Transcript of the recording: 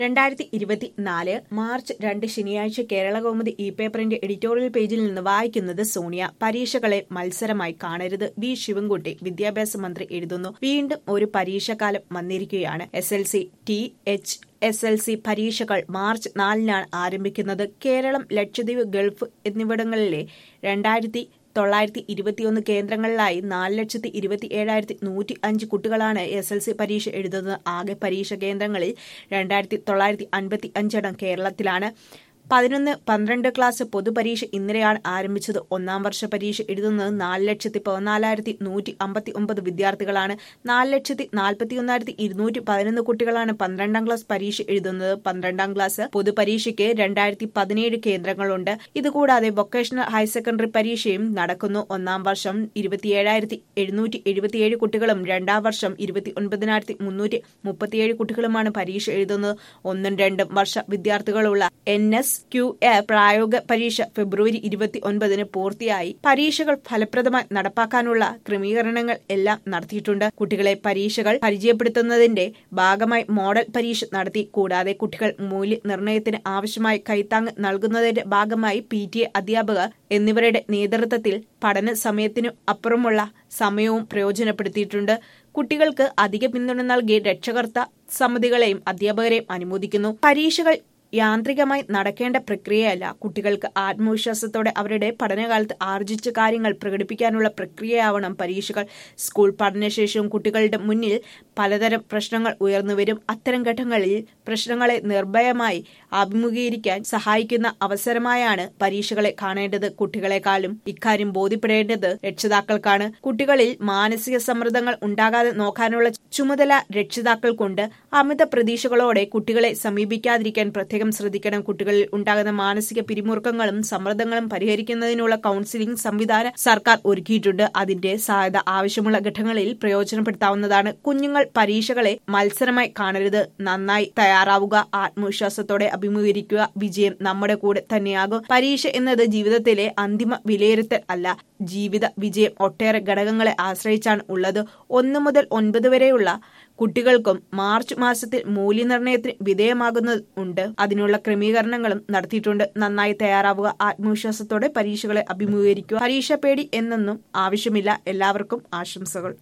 രണ്ടായിരത്തി ഇരുപത്തിനാല് മാർച്ച് രണ്ട് ശനിയാഴ്ച കേരള കൗമുദി ഇ പേപ്പറിന്റെ എഡിറ്റോറിയൽ പേജിൽ നിന്ന് വായിക്കുന്നത് സോണിയ പരീക്ഷകളെ മത്സരമായി കാണരുത് വി ശിവൻകുട്ടി വിദ്യാഭ്യാസ മന്ത്രി എഴുതുന്നു വീണ്ടും ഒരു പരീക്ഷാകാലം വന്നിരിക്കുകയാണ് S L C T H S L C പരീക്ഷകൾ മാർച്ച് നാലിനാണ് ആരംഭിക്കുന്നത് കേരളം ലക്ഷദ്വീപ് ഗൾഫ് എന്നിവിടങ്ങളിലെ രണ്ടായിരത്തി തൊള്ളായിരത്തി ഇരുപത്തിയൊന്ന് കേന്ദ്രങ്ങളിലായി നാല് ലക്ഷത്തി ഇരുപത്തി ഏഴായിരത്തി നൂറ്റി അഞ്ച് കുട്ടികളാണ് എസ് എൽ സി പരീക്ഷ എഴുതുന്നത് ആകെ പരീക്ഷ കേന്ദ്രങ്ങളിൽ രണ്ടായിരത്തി തൊള്ളായിരത്തി അൻപത്തി അഞ്ചെണ്ണം കേരളത്തിലാണ് പതിനൊന്ന് പന്ത്രണ്ട് ക്ലാസ് പൊതുപരീക്ഷ ഇന്നലെയാണ് ആരംഭിച്ചത് ഒന്നാം വർഷ പരീക്ഷ എഴുതുന്നത് നാല് ലക്ഷത്തി പതിനാലായിരത്തി നൂറ്റി അമ്പത്തി ഒമ്പത് വിദ്യാർത്ഥികളാണ് നാല് ലക്ഷത്തി നാൽപ്പത്തി ഒന്നായിരത്തി ഇരുന്നൂറ്റി പതിനൊന്ന് കുട്ടികളാണ് പന്ത്രണ്ടാം ക്ലാസ് പരീക്ഷ എഴുതുന്നത് പന്ത്രണ്ടാം ക്ലാസ് പൊതുപരീക്ഷയ്ക്ക് രണ്ടായിരത്തി പതിനേഴ് കേന്ദ്രങ്ങളുണ്ട് ഇതുകൂടാതെ വൊക്കേഷണൽ ഹയർ സെക്കൻഡറി പരീക്ഷയും നടക്കുന്നു ഒന്നാം വർഷം ഇരുപത്തിയേഴായിരത്തി എഴുന്നൂറ്റി എഴുപത്തിയേഴ് കുട്ടികളും രണ്ടാം വർഷം ഇരുപത്തി ഒൻപതിനായിരത്തി മുന്നൂറ്റി മുപ്പത്തിയേഴ് കുട്ടികളുമാണ് പരീക്ഷ എഴുതുന്നത് ഒന്നും രണ്ടും വർഷ വിദ്യാർത്ഥികളുള്ള എൻ എസ് ക്യു എ പ്രായോഗിക പരീക്ഷ ഫെബ്രുവരി ഇരുപത്തി ഒൻപതിന് പൂർത്തിയായി പരീക്ഷകൾ ഫലപ്രദമായി നടപ്പാക്കാനുള്ള ക്രമീകരണങ്ങൾ എല്ലാം നടത്തിയിട്ടുണ്ട് കുട്ടികളെ പരീക്ഷകൾ പരിചയപ്പെടുത്തുന്നതിന്റെ ഭാഗമായി മോഡൽ പരീക്ഷ നടത്തി കൂടാതെ കുട്ടികൾ മൂല്യനിർണ്ണയത്തിന് ആവശ്യമായ കൈത്താങ് നൽകുന്നതിന്റെ ഭാഗമായി പി ടി എ അധ്യാപകർ എന്നിവരുടെ നേതൃത്വത്തിൽ പഠന സമയത്തിനു അപ്പുറമുള്ള സമയവും പ്രയോജനപ്പെടുത്തിയിട്ടുണ്ട് കുട്ടികൾക്ക് അധിക പിന്തുണ നൽകി രക്ഷകർത്ത സമിതികളെയും അധ്യാപകരെയും അനുമോദിക്കുന്നു പരീക്ഷകൾ യാന്ത്രികമായി നടക്കേണ്ട പ്രക്രിയയല്ല കുട്ടികൾക്ക് ആത്മവിശ്വാസത്തോടെ അവരുടെ പഠനകാലത്ത് ആർജിച്ച കാര്യങ്ങൾ പ്രകടിപ്പിക്കാനുള്ള പ്രക്രിയയാവണം പരീക്ഷകൾ സ്കൂൾ പഠനശേഷവും കുട്ടികളുടെ മുന്നിൽ പലതരം പ്രശ്നങ്ങൾ ഉയർന്നുവരും അത്തരം ഘട്ടങ്ങളിൽ പ്രശ്നങ്ങളെ നിർഭയമായി അഭിമുഖീകരിക്കാൻ സഹായിക്കുന്ന അവസരമായാണ് പരീക്ഷകളെ കാണേണ്ടത് കുട്ടികളെക്കാളും ഇക്കാര്യം ബോധ്യപ്പെടേണ്ടത് രക്ഷിതാക്കൾക്കാണ് കുട്ടികളിൽ മാനസിക സമ്മർദ്ദങ്ങൾ ഉണ്ടാകാതെ നോക്കാനുള്ള ചുമതല രക്ഷിതാക്കൾക്കുണ്ട് അമിത പ്രതീക്ഷകളോടെ കുട്ടികളെ സമീപിക്കാതിരിക്കാൻ പ്രത്യേകം ശ്രദ്ധിക്കണം കുട്ടികളിൽ ഉണ്ടാകുന്ന മാനസിക പിരിമുറുക്കങ്ങളും സമ്മർദ്ദങ്ങളും പരിഹരിക്കുന്നതിനുള്ള കൌൺസിലിംഗ് സംവിധാനം സർക്കാർ ഒരുക്കിയിട്ടുണ്ട് അതിന്റെ സഹായത ആവശ്യമുള്ള ഘട്ടങ്ങളിൽ പ്രയോജനപ്പെടുത്താവുന്നതാണ് കുഞ്ഞുങ്ങൾ പരീക്ഷകളെ മത്സരമായി കാണരുത് നന്നായി തയ്യാറാവുക ആത്മവിശ്വാസത്തോടെ അഭിമുഖീകരിക്കുക വിജയം നമ്മുടെ കൂടെ തന്നെയാകും പരീക്ഷ എന്നത് ജീവിതത്തിലെ അന്തിമ വിലയിരുത്തൽ അല്ല ജീവിത വിജയം ഒട്ടേറെ ഘടകങ്ങളെ ആശ്രയിച്ചാണ് ഉള്ളത് ഒന്നു മുതൽ ഒൻപത് വരെയുള്ള കുട്ടികൾക്കും മാർച്ച് മാസത്തിൽ മൂല്യനിർണ്ണയത്തിന് വിധേയമാകുന്നുണ്ട് അതിനുള്ള ക്രമീകരണങ്ങളും നടത്തിയിട്ടുണ്ട് നന്നായി തയ്യാറാവുക ആത്മവിശ്വാസത്തോടെ പരീക്ഷകളെ അഭിമുഖീകരിക്കുക പരീക്ഷ പേടി എന്നൊന്നും ആവശ്യമില്ല എല്ലാവർക്കും ആശംസകൾ